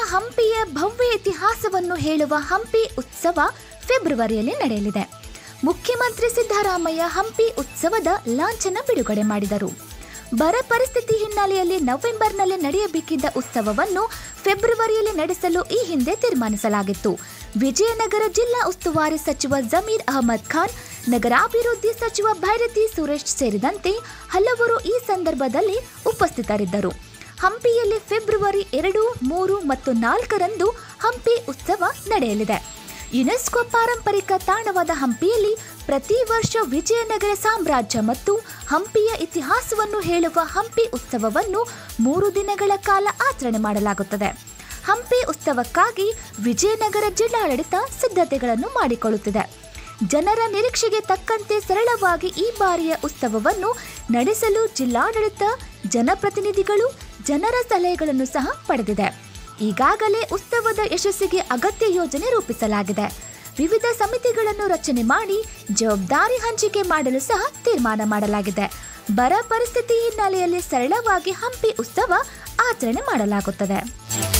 ಹಂಪಿಯ ಭವ್ಯ ಇತಿಹಾಸವನ್ನು ಹೇಳುವ ಹಂಪಿ ಉತ್ಸವ ಫೆಬ್ರವರಿಯಲ್ಲಿ ನಡೆಯಲಿದೆ ಮುಖ್ಯಮಂತ್ರಿ ಸಿದ್ದರಾಮಯ್ಯ ಹಂಪಿ ಉತ್ಸವದ ಲಾಂಛನ ಬಿಡುಗಡೆ ಮಾಡಿದರು ಬರ ಪರಿಸ್ಥಿತಿ ಹಿನ್ನೆಲೆಯಲ್ಲಿ ನವೆಂಬರ್ನಲ್ಲಿ ನಡೆಯಬೇಕಿದ್ದ ಉತ್ಸವವನ್ನು ಫೆಬ್ರವರಿಯಲ್ಲಿ ನಡೆಸಲು ಈ ಹಿಂದೆ ತೀರ್ಮಾನಿಸಲಾಗಿತ್ತು ವಿಜಯನಗರ ಜಿಲ್ಲಾ ಉಸ್ತುವಾರಿ ಸಚಿವ ಜಮೀರ್ ಅಹಮದ್ ಖಾನ್ ನಗರಾಭಿವೃದ್ಧಿ ಸಚಿವ ಭೈರತಿ ಸುರೇಶ್ ಸೇರಿದಂತೆ ಹಲವರು ಈ ಸಂದರ್ಭದಲ್ಲಿ ಉಪಸ್ಥಿತರಿದ್ದರು ಹಂಪಿಯಲ್ಲಿ ಫೆಬ್ರವರಿ ಎರಡು ಮೂರು ಮತ್ತು ನಾಲ್ಕರಂದು ಹಂಪಿ ಉತ್ಸವ ನಡೆಯಲಿದೆ ಯುನೆಸ್ಕೋ ಪಾರಂಪರಿಕ ತಾಣವಾದ ಹಂಪಿಯಲ್ಲಿ ಪ್ರತಿ ವರ್ಷ ವಿಜಯನಗರ ಸಾಮ್ರಾಜ್ಯ ಮತ್ತು ಹಂಪಿಯ ಇತಿಹಾಸವನ್ನು ಹೇಳುವ ಹಂಪಿ ಉತ್ಸವವನ್ನು ಮೂರು ದಿನಗಳ ಕಾಲ ಆಚರಣೆ ಮಾಡಲಾಗುತ್ತದೆ ಹಂಪಿ ಉತ್ಸವಕ್ಕಾಗಿ ವಿಜಯನಗರ ಜಿಲ್ಲಾಡಳಿತ ಸಿದ್ಧತೆಗಳನ್ನು ಮಾಡಿಕೊಳ್ಳುತ್ತಿದೆ ಜನರ ನಿರೀಕ್ಷೆಗೆ ತಕ್ಕಂತೆ ಸರಳವಾಗಿ ಈ ಬಾರಿಯ ಉತ್ಸವವನ್ನು ನಡೆಸಲು ಜಿಲ್ಲಾಡಳಿತ ಜನಪ್ರತಿನಿಧಿಗಳು ಜನರ ಸಲಹೆಗಳನ್ನು ಸಹ ಪಡೆದಿದೆ ಈಗಾಗಲೇ ಉತ್ಸವದ ಯಶಸ್ಸಿಗೆ ಅಗತ್ಯ ಯೋಜನೆ ರೂಪಿಸಲಾಗಿದೆ ವಿವಿಧ ಸಮಿತಿಗಳನ್ನು ರಚನೆ ಮಾಡಿ ಜವಾಬ್ದಾರಿ ಹಂಚಿಕೆ ಮಾಡಲು ಸಹ ತೀರ್ಮಾನ ಮಾಡಲಾಗಿದೆ ಬರ ಪರಿಸ್ಥಿತಿ ಹಿನ್ನೆಲೆಯಲ್ಲಿ ಸರಳವಾಗಿ ಹಂಪಿ ಉತ್ಸವ ಆಚರಣೆ ಮಾಡಲಾಗುತ್ತದೆ